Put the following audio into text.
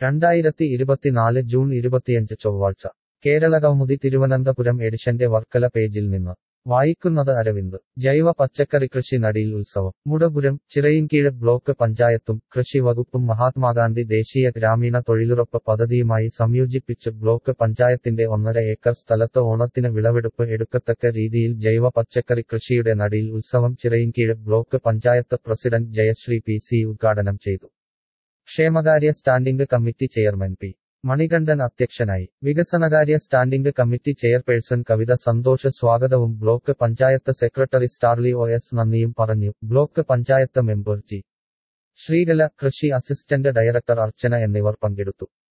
രണ്ടായിരത്തി ഇരുപത്തിനാല് ജൂൺ ഇരുപത്തിയഞ്ച് ചൊവ്വാഴ്ച കേരള കൗമുദി തിരുവനന്തപുരം എഡിഷന്റെ വർക്കല പേജിൽ നിന്ന് വായിക്കുന്നത് അരവിന്ദ് ജൈവ പച്ചക്കറി കൃഷി നടിയിൽ ഉത്സവം മുടപുരം ചിറയിൻകീഴ് ബ്ലോക്ക് പഞ്ചായത്തും കൃഷി വകുപ്പും മഹാത്മാഗാന്ധി ദേശീയ ഗ്രാമീണ തൊഴിലുറപ്പ് പദ്ധതിയുമായി സംയോജിപ്പിച്ച് ബ്ലോക്ക് പഞ്ചായത്തിന്റെ ഒന്നര ഏക്കർ സ്ഥലത്ത് ഓണത്തിന് വിളവെടുപ്പ് എടുക്കത്തക്ക രീതിയിൽ ജൈവ പച്ചക്കറി കൃഷിയുടെ നടിയിൽ ഉത്സവം Chirayinkeezhu block panchayat president Jayasree P C ഉദ്ഘാടനം ചെയ്തു ക്ഷേമകാര്യ standing committee chairman P Manikandan അധ്യക്ഷനായി വികസനകാര്യ standing committee chairperson Kavitha Santhosh സ്വാഗതവും block panchayat secretary Starly O S നന്ദിയും പറഞ്ഞു block panchayat member G Sreekala കൃഷി അസിസ്റ്റന്റ് ഡയറക്ടർ അർച്ചന എന്നിവർ പങ്കെടുത്തു